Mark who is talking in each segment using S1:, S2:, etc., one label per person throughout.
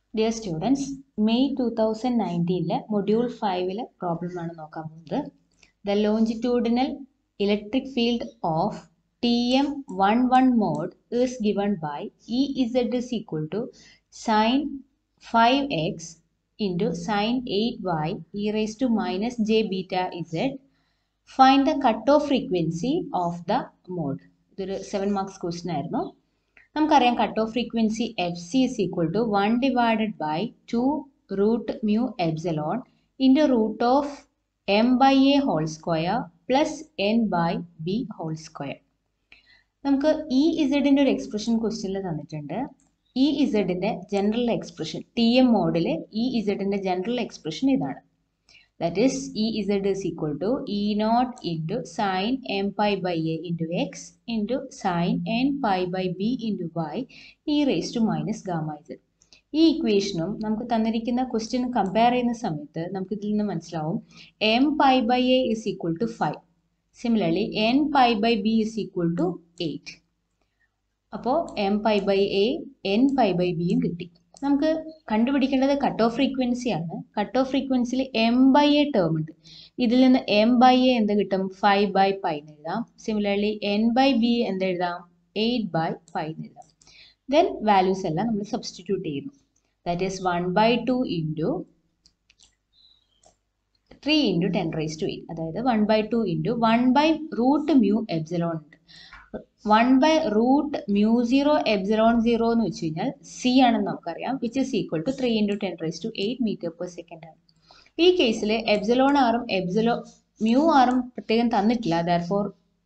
S1: Dear students May two thousand നയൻറ്റീനിലെ module ഫൈവിലെ പ്രോബ്ലമാണ് നോക്കാൻ പോകുന്നത് the longitudinal electric field of T M one one mode is given by E Z is equal to sine five X into sine eight Y E raise to minus J beta Z find the cut off frequency of the mode ഇതൊരു seven marks question ആയിരുന്നു നമുക്കറിയാം cut off frequency F C is equal to one divided by two root mu epsilon into root of M by A whole square plus N by B whole square നമുക്ക് E ഇസഡിൻ്റെ ഒരു expression ക്വസ്റ്റ്യനിൽ തന്നിട്ടുണ്ട് E ഇസഡിൻ്റെ general expression T M മോഡിൽ E ഇസഡിൻ്റെ general expression ഇതാണ് that is Ez is equal to E naught into sine m pi by a into x into sine n pi by b into y e raised to minus gamma z. ഈ ഇക്വേഷനും നമുക്ക് തന്നിരിക്കുന്ന question compare ചെയ്യുന്ന സമയത്ത് നമുക്ക് ഇതിൽ നിന്ന് മനസ്സിലാവും M pi by A is equal to five similarly N pi by B is equal to eight അപ്പോൾ M pi by A N pi by ബിയും കിട്ടി നമുക്ക് കണ്ടുപിടിക്കേണ്ടത് കട്ട് ഓഫ് ഫ്രീക്വൻസി ആണ് കട്ട് ഓഫ് ഫ്രീക്വൻസിയിൽ എം ബൈ എ ടേം ഉണ്ട് ഇതിൽ നിന്ന് എം ബൈ എ എന്ത് കിട്ടും ഫൈവ് ബൈ പൈ എന്ന് എഴുതാം സിമിലർലി എൻ ബൈ ബി എന്ത് എഴുതാം എയ്റ്റ് ബൈ പൈ എന്ന് എഴുതാം ദെൻ വാല്യൂസ് എല്ലാം നമ്മൾ സബ്സ്റ്റിറ്റ്യൂട്ട് ചെയ്യുന്നു that is one by two into three into ten raise to eight അതായത് one by two into one by root mu epsilon ഉണ്ട് one by root mu zero epsilon zero എന്ന് വെച്ച് കഴിഞ്ഞാൽ C ആണെന്ന് നമുക്കറിയാം which is equal to three into ten raise to eight metre per second ആണ് ഈ കേസിൽ എബ്സലോൺ ആറും എബ്സലോ മ്യൂ ആറും പ്രത്യേകം തന്നിട്ടില്ല ദാർഫോർ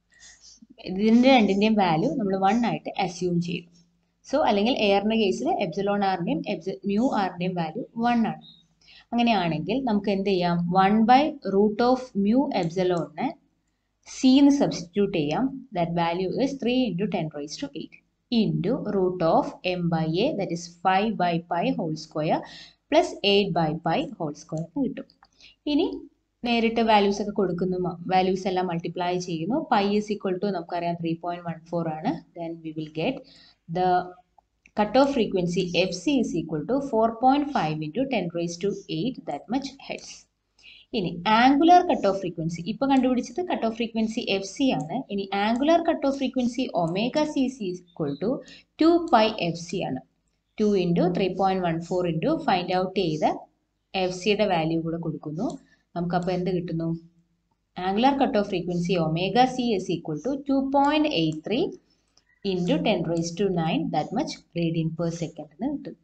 S1: ഇതിൻ്റെ രണ്ടിൻ്റെയും വാല്യൂ നമ്മൾ വൺ ആയിട്ട് അസ്യൂം ചെയ്യും സോ അല്ലെങ്കിൽ എയറിൻ്റെ കേസിൽ എബ്സലോൺ ആറിൻ്റെയും എബ്സ മ്യൂ ആറിൻ്റെയും വാല്യൂ വൺ ആണ് അങ്ങനെയാണെങ്കിൽ നമുക്ക് എന്ത് ചെയ്യാം one by root of mu എബ്സലോണിനെ സി എന്ന് സബ്സ്റ്റിറ്റ്യൂട്ട് ചെയ്യാം that value is three into ten raise to eight into root of M by A that is five by pi whole square plus eight by pi whole square എന്ന് കിട്ടും ഇനി നേരിട്ട് values ഒക്കെ കൊടുക്കുന്നു values എല്ലാം multiply ചെയ്യുന്നു pi is equal to നമുക്കറിയാം three point one four ആണ് then we will get the cut off frequency F C is equal to four point five into ten raise to eight that much hertz ഇനി angular cut off frequency ഇപ്പോൾ കണ്ടുപിടിച്ചത് cut off frequency F C ആണ് ഇനി angular cut off frequency omega C C equal to two pi F C ആണ് two into three point one four into find out ചെയ്ത F സിയുടെ value കൂടെ കൊടുക്കുന്നു നമുക്കപ്പോൾ എന്ത് കിട്ടുന്നു angular cut off frequency omega C is equal to two point eight three into ten raise to nine that much radian per second എന്ന് കിട്ടും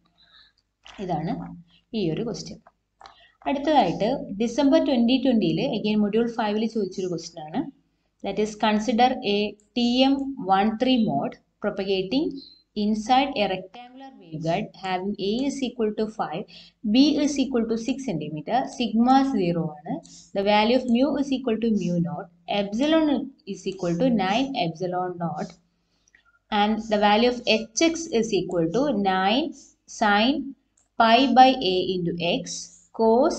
S1: ഇതാണ് ഈ ഒരു ക്വസ്റ്റ്യൻ അടുത്തതായിട്ട് ഡിസംബർ ട്വൻറ്റി ട്വൻറ്റിയിൽ എഗെയിൻ മൊഡ്യൂൾ ഫൈവിൽ ചോദിച്ചൊരു ക്വസ്റ്റ്യൻ ആണ് that is consider a T M one three mode propagating inside a rectangular waveguide having A is equal to 5, B is equal to 6 centimeter, sigma 0 ആണ്. The value of mu is equal to mu naught, epsilon is equal to 9 epsilon naught, and the value of hx is equal to 9 sine pi by a into x cos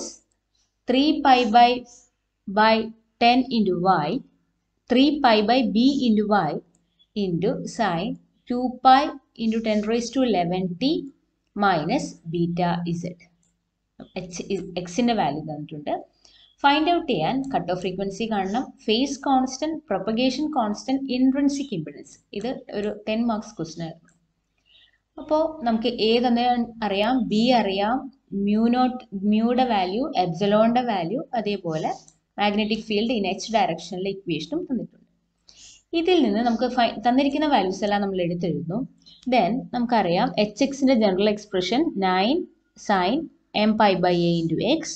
S1: 3 pi by by 10 into y 3 pi by b into y into sine 2 pi into 10 raised to 11t minus beta z. H എക്സിൻ്റെ value തന്നിട്ടുണ്ട് find out ചെയ്യാൻ cut off frequency കാണണം phase constant propagation constant intrinsic impedance ഇത് ഒരു ten marks question ആയിരുന്നു അപ്പോൾ നമുക്ക് A തന്നെ അറിയാം ബി അറിയാം മ്യൂ നോട്ട് മ്യൂയുടെ വാല്യൂ എബ്സലോണിൻ്റെ വാല്യൂ അതേപോലെ മാഗ്നറ്റിക് ഫീൽഡ് ഇൻ എച്ച് ഡയറക്ഷനിലെ ഇക്വേഷനും തന്നിട്ടുണ്ട് ഇതിൽ നിന്ന് നമുക്ക് തന്നിരിക്കുന്ന വാല്യൂസ് എല്ലാം നമ്മൾ എടുത്തെഴുതുന്നു ദെൻ നമുക്കറിയാം എച്ച് എക്സിൻ്റെ general expression nine sine M pi by A into X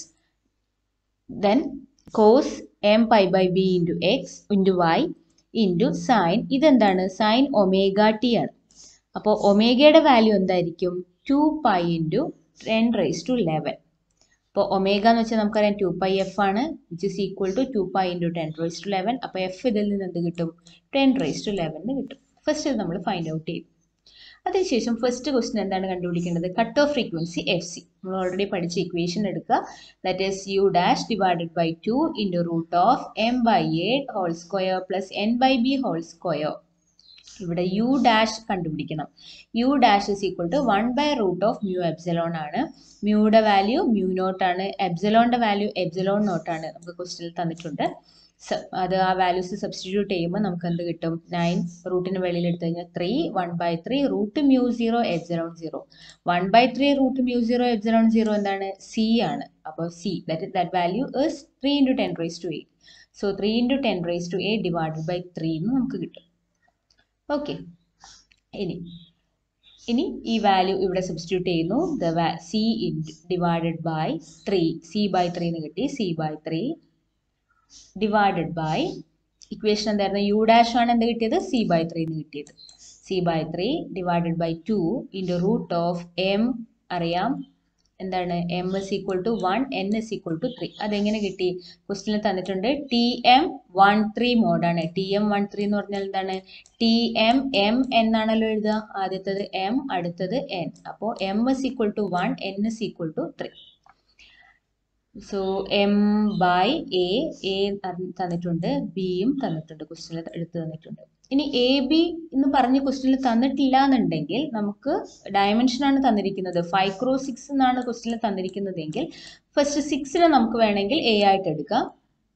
S1: then cos M pi by B into X into Y into sine ഇതെന്താണ് സൈൻ ഒമേഗ ടി ആണ് അപ്പോൾ ഒമേഗയുടെ വാല്യൂ എന്തായിരിക്കും two pi into ten raise to eleven അപ്പോൾ omega എന്ന് വെച്ചാൽ നമുക്കറിയാം two pi F ആണ് which is equal to two pi into ten raise to eleven അപ്പോൾ എഫ് ഇതിൽ നിന്ന് എന്ത് കിട്ടും ടെൻ റേസ് ടു ലെവൻ എന്ന് കിട്ടും ഫസ്റ്റ് ഇത് നമ്മൾ ഫൈൻഡ് ഔട്ട് ചെയ്യും അതിനുശേഷം ഫസ്റ്റ് ക്വസ്റ്റ്യൻ എന്താണ് കണ്ടുപിടിക്കേണ്ടത് cut off frequency F C നമ്മൾ ഓൾറെഡി പഠിച്ച ഇക്വേഷൻ എടുക്കുക that is U dash divided by two into root of M by A whole square plus N by B whole square ഇവിടെ U dash കണ്ടുപിടിക്കണം U dash is equal to one by root of mu epsilon ആണ് മ്യൂയുടെ value mu not ആണ് എബ്സലോണിന്റെ value epsilon not ആണ് നമുക്ക് ക്വസ്റ്റിനിൽ തന്നിട്ടുണ്ട് സ- അത് ആ വാല്യൂസ് സബ്സ്റ്റിറ്റ്യൂട്ട് ചെയ്യുമ്പോൾ നമുക്ക് എന്ത് കിട്ടും നയൻ റൂട്ടിന് വെളിയിൽ എടുത്തു കഴിഞ്ഞാൽ three one by three root mu zero epsilon zero one by three root mu zero epsilon zero എന്താണ് സി ആണ് അപ്പോൾ C that that value is three into ten raise to eight so three into ten raise to eight divided by three എന്ന് നമുക്ക് കിട്ടും okay ഇനി ഇനി ഈ value ഇവിടെ സബ്സ്റ്റിറ്റ്യൂട്ട് ചെയ്യുന്നു the C in divided by three C by three എന്ന് കിട്ടി C by three divided by equation എന്തായിരുന്നു യു ഡാഷ് ആണ് എന്ത് കിട്ടിയത് സി ബൈ ത്രീ എന്ന് കിട്ടിയത് C by three divided by two into root of M അറിയാം എന്താണ് M S equal to one N S equal to three അതെങ്ങനെ കിട്ടി ക്വസ്റ്റിനിൽ തന്നിട്ടുണ്ട് ടി എം വൺ ത്രീ മോഡാണ് ടി എം വൺ ത്രീ എന്ന് പറഞ്ഞാൽ എന്താണ് ടി എം എം എന്നാണല്ലോ എഴുതുക ആദ്യത്തത് എം അടുത്തത് എൻ അപ്പോൾ M S equal to one N S equal to three so M by A A തന്നിട്ടുണ്ട് ബിയും തന്നിട്ടുണ്ട് ക്വസ്റ്റ്യനിൽ എടുത്ത് തന്നിട്ടുണ്ട് ഇനി എ ബി എന്ന് പറഞ്ഞ് ക്വസ്റ്റ്യനിൽ തന്നിട്ടില്ല എന്നുണ്ടെങ്കിൽ നമുക്ക് ഡയമെൻഷൻ ആണ് തന്നിരിക്കുന്നത് ഫൈവ് ക്രോ സിക്സ് എന്നാണ് ക്വസ്റ്റ്യനിൽ തന്നിരിക്കുന്നതെങ്കിൽ ഫസ്റ്റ് സിക്സിനെ നമുക്ക് വേണമെങ്കിൽ എ ആയിട്ട് എടുക്കാം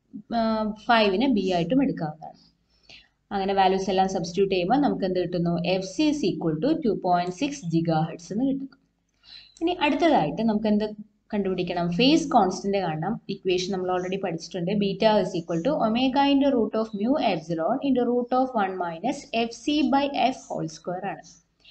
S1: ഫൈവിനെ ബി ആയിട്ടും എടുക്കാവുന്നതാണ് അങ്ങനെ വാല്യൂസ് എല്ലാം സബ്സ്റ്റിറ്റ്യൂട്ട് ചെയ്യുമ്പോൾ നമുക്ക് എന്ത് കിട്ടുന്നു F C is equal to two point six giga hertz എന്ന് കിട്ടുന്നു ഇനി അടുത്തതായിട്ട് നമുക്ക് എന്ത് കണ്ടുപിടിക്കണം ഫേസ് കോൺസ്റ്റന്റ് കാണണം ഇക്വേഷൻ നമ്മൾ ഓൾറെഡി പഠിച്ചിട്ടുണ്ട് beta is equal to omega into root of mu epsilon into root of one minus F C by F whole square ആണ്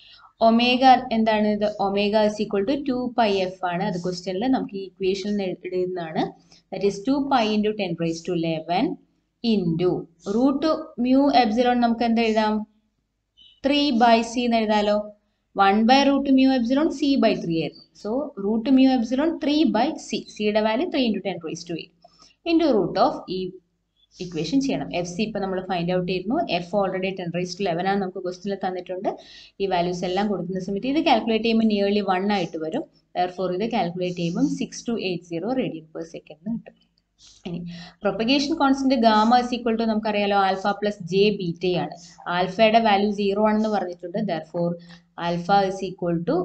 S1: ഒമേഗ എന്താണ് ഇത് omega is equal to two pi F ആണ് അത് ക്വസ്റ്റ്യനിൽ നമുക്ക് ഈ ഇക്വേഷനിൽ എഴുതുന്നതാണ് that is to pi into ten raise to eleven into root mu epsilon നമുക്ക് എന്ത് എഴുതാം ത്രീ ബൈ സി എന്ന് എഴുതാലോ one by root mu epsilon C by three ആയിരുന്നു so root mu epsilon three by C സിയുടെ value three into ten raise to eight into root of ഈ equation ചെയ്യണം F C ഇപ്പം നമ്മൾ find out ചെയ്യുന്നു F already ten raise to eleven ആണ് നമുക്ക് ക്വസ്റ്റിനിൽ തന്നിട്ടുണ്ട് ഈ വാല്യൂസ് എല്ലാം കൊടുക്കുന്ന സമയത്ത് ഇത് കാൽക്കുലേറ്റ് ചെയ്യുമ്പോൾ നിയർലി വൺ ആയിട്ട് വരും ഫോർ ഇത് കാൽക്കുലേറ്റ് ചെയ്യുമ്പോൾ six two eight zero radian per second കിട്ടും ഇനി propagation constant gamma is equal to നമുക്കറിയാലോ ആൽഫ പ്ലസ് ജെ ബീറ്റയാണ് ആൽഫയുടെ വാല്യൂ സീറോ ആണെന്ന് പറഞ്ഞിട്ടുണ്ട് therefore alpha is equal to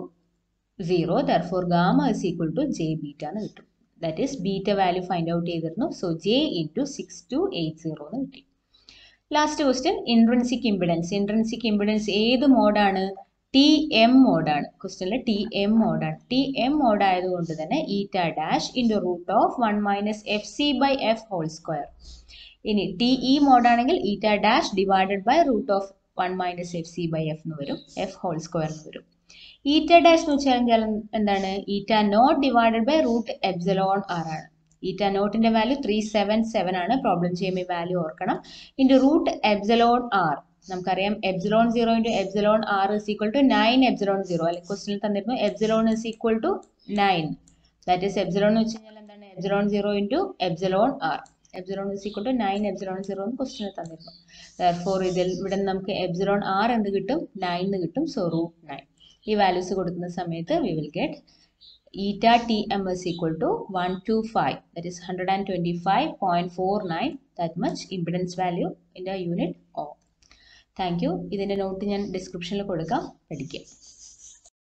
S1: zero therefore gamma is equal to J beta എന്ന് കിട്ടും that is beta value find out ചെയ്തിരുന്നു so J into six two eight zero എന്ന് കിട്ടി last question intrinsic impedance intrinsic impedance ഏത് മോഡാണ് T M മോഡാണ് ക്വസ്റ്റ്യനിൽ T M മോഡാണ് T M mode ആയതുകൊണ്ട് തന്നെ eta dash into root of one minus F C by F whole square ഇനി T E മോഡാണെങ്കിൽ eta dash divided by root of one minus F C by F എന്ന് വരും F whole square എന്ന് വരും ഈറ്റ dash എന്ന് വെച്ചാൽ എന്താണ് eta not divided by root epsilon R ആണ് ഈറ്റ നോട്ടിന്റെ വാല്യൂ ത്രീ സെവൻ സെവൻ ആണ് പ്രോബ്ലം ചെയ്യുമ്പോൾ വാല്യൂ ഓർക്കണം ഇൻറ്റു റൂട്ട് എബ്സലോൺ ആർ നമുക്കറിയാം epsilon zero into epsilon R is equal to nine epsilon zero അല്ലെങ്കിൽ ക്വസ്റ്റിനിൽ തന്നിരുന്നു epsilon is equal to nine that is epsilon എന്ന് വെച്ച് കഴിഞ്ഞാൽ എന്താണ് epsilon zero into epsilon R epsilon is equal to nine epsilon zero എന്ന് ക്വസ്റ്റിനിൽ തന്നിരുന്നു ഫോർ ഇതിൽ ഇവിടെ നിന്ന് നമുക്ക് എബ്സലോൺ ആർ എന്ത് കിട്ടും നയൻ എന്ന് കിട്ടും സോ റൂട്ട് നയൻ ഈ വാല്യൂസ് കൊടുക്കുന്ന സമയത്ത് we will get eta T M S equal to one two five that is hundred and twenty five point four nine that much impedance value in the unit oh thank you ഇതിൻ്റെ note ഞാൻ ഡിസ്ക്രിപ്ഷനിൽ കൊടുക്കാം പഠിക്കുക